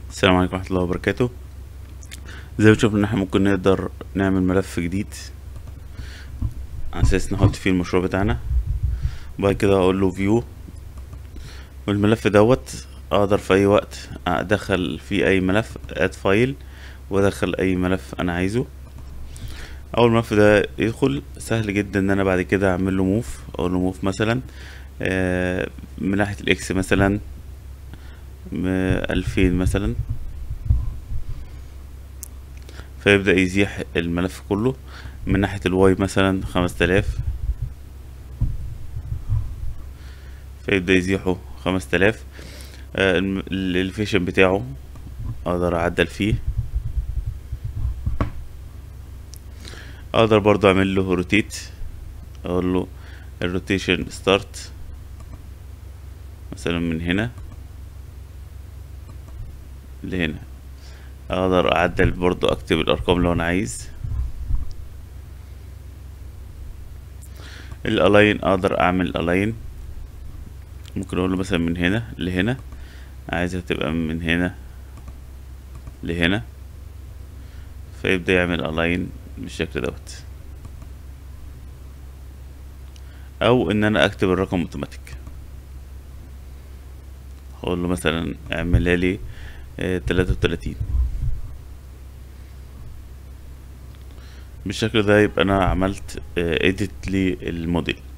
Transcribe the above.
السلام عليكم ورحمة الله وبركاته زي ما شفنا ان احنا ممكن نقدر نعمل ملف جديد على اساس نحط فيه المشروع بتاعنا وبعد كده اقول له فيو والملف دوت اقدر في اي وقت ادخل فيه اي ملف اد فايل وادخل اي ملف انا عايزه اول ملف ده يدخل سهل جدا ان انا بعد كده اعمل له موف اقول له موف مثلا آه، من ناحية الاكس مثلا ألفين مثلا فيبدأ يزيح الملف كله من ناحية الواي مثلا خمس تلاف فيبدأ يزيحه خمس تلاف الفيشن بتاعه اقدر اعدل فيه اقدر برضو اعمل له روتيت اقول له الروتيشن ستارت مثلا من هنا لهنا اقدر اعدل برضو اكتب الارقام لو انا عايز الالاين اقدر اعمل الاين ممكن اقول له مثلا من هنا لهنا عايزها تبقى من هنا لهنا فيبدأ يعمل الاين بالشكل دوت او ان انا اكتب الرقم اوتوماتيك اقول له مثلا اعملها لي تلاتة وتلاتين بالشكل ده يبقى انا عملت اديت للموديل